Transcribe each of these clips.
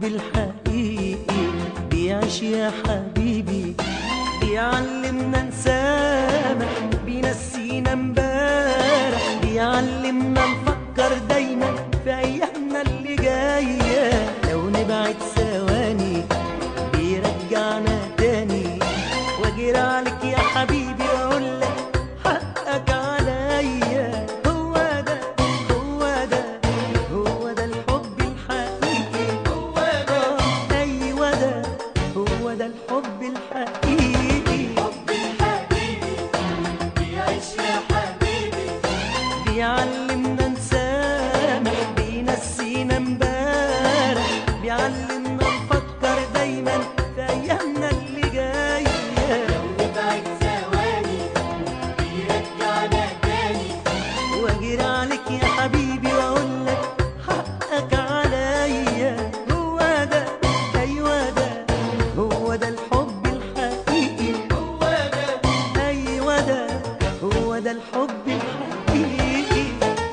الحقيقي بيعيش يا حبيبي بيعلمنا نسامح بينسينا امبارح بيعلمنا نفكر دايما في ايامنا اللي جايه لو نبعد ثواني بيرجعنا تاني واجري عليك يا حبيبي واقول لك حقك عليا هو ده هو ده هو ده الحب الحقيقي هو ده ايوه ده هو ده الحب الحقيقي حب الحبيبي بيعيش يا حبيبي بيعلمنا نسامح بينسينا امبارح بيعلمنا نفكر دايما في ايامنا اللي جايه نبعد ثواني بيرجعنا تاني واجري عليك يا حبيبي واقول لك حقك عليا هو ده ايوه ده هو ده الحب الحقيقي هو ده ايوه ده هو ده الحب الحقيقي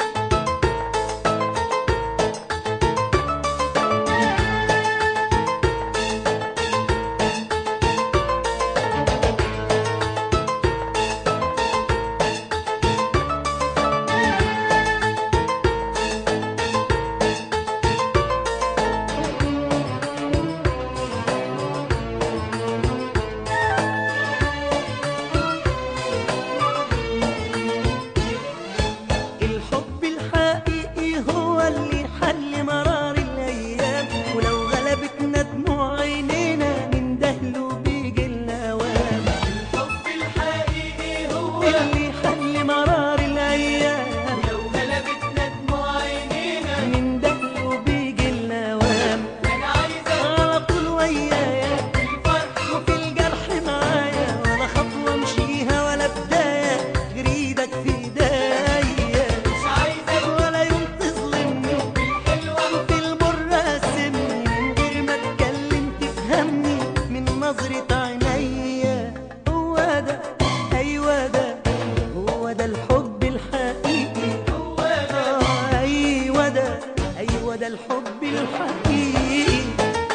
الحب الحقيقي هو اللي حل مرار الايام ولو غلبتنا دموع عينينا نندهله بيجي الاوام الحب الحقيقي هو اللي حل مرار الايام لو غلبتنا دموع عينينا نندهله بيجي الاوام انا عايزك على طول ويايا في الفرح وفي الجرح معايا ولا خطوه امشيها ولا بدايه غير ايدك في ايديا مش عايزك ولا يوم تظلمني بالحلوة في المر قسمني من غير ما اتكلم تفهمني من نظرة عينيا هو ده ايوه ده هو ده الحب الحقيقي هو ده آه ايوه ده ايوه ده الحب الحقيقي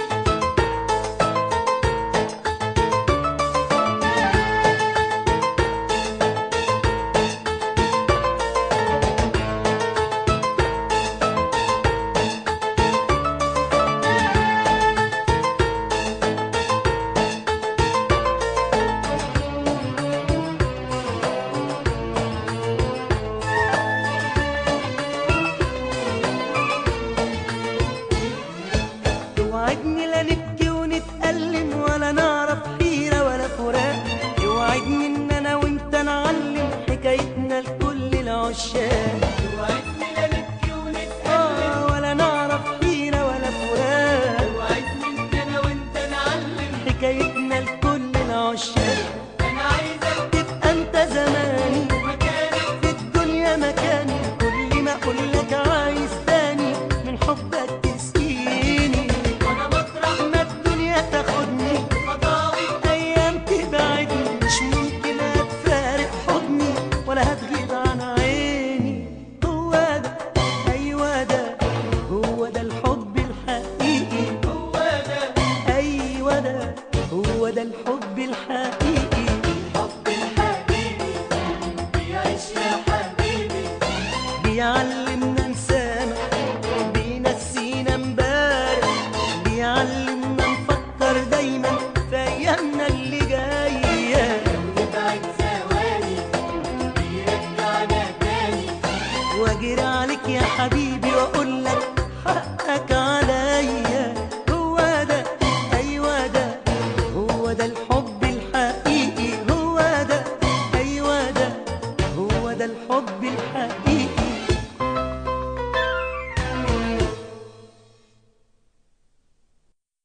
توعدني لا نبكي ونتألم ولا نعرف حيرة ولا فراق توعدني ان انا وانت نعلم حكايتنا لكل العشاق توعدني لا نبكي ونتقابل آه ولا نعرف حيرة ولا فراق توعدني ان انا وانت نعلم حكايتنا لكل العشاق انا عايزك تبقى انت زماني مكانك في الدنيا مكاني كل ما اقول لك عايز تاني من حبك تسقيني وانا مطرح ما الدنيا تاخدني فضاوي ايام تبعدني مش ممكن هتفارق حضني ولا هتغيب عن عيني هو ده ايوه ده هو ده الحب الحقيقي هو ده ايوه ده هو ده الحب الحقيقي حب الحبيبي بيعيش يا حبيبي بيعلمنا نسامح بينسينا امبارح بيعلمنا نفكر دايما في ايامنا اللي جايه نبعد ثواني بيرجعنا تاني واجري عليك يا حبيبي واقول لك حقك عليا هو ده ايوه ده هو ده الحب الحقيقي هو ده ايوه ده هو ده الحب الحقيقي